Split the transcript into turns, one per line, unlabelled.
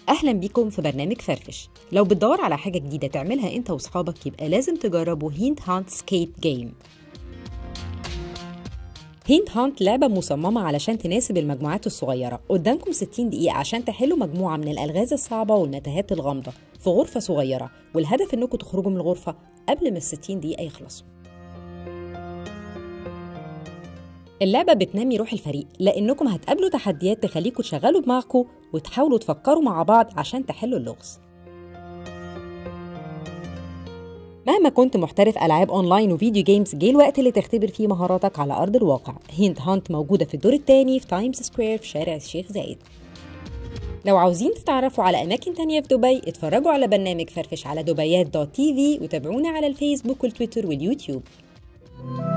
أهلا بيكم في برنامج فرفش لو بتدور على حاجة جديدة تعملها أنت وصحابك يبقى لازم تجربوا هينت هانت سكيت جيم هينت هانت لعبة مصممة علشان تناسب المجموعات الصغيرة قدامكم 60 دقيقة عشان تحلوا مجموعة من الألغاز الصعبة والمتاهات الغامضة في غرفة صغيرة والهدف إنكم تخرجوا من الغرفة قبل ما ال 60 دقيقة يخلصوا اللعبة بتنمي روح الفريق لأنكم هتقابلوا تحديات تخليكم تشغلوا دماغكم وتحاولوا تفكروا مع بعض عشان تحلوا اللغز مهما كنت محترف ألعاب أونلاين وفيديو جيمز جه الوقت اللي تختبر فيه مهاراتك على أرض الواقع هينت هانت موجودة في الدور الثاني في تايمز سكوير في شارع الشيخ زايد لو عاوزين تتعرفوا على أماكن تانية في دبي اتفرجوا على برنامج فرفش على دبيات دوت تي في وتابعونا على الفيسبوك والتويتر واليوتيوب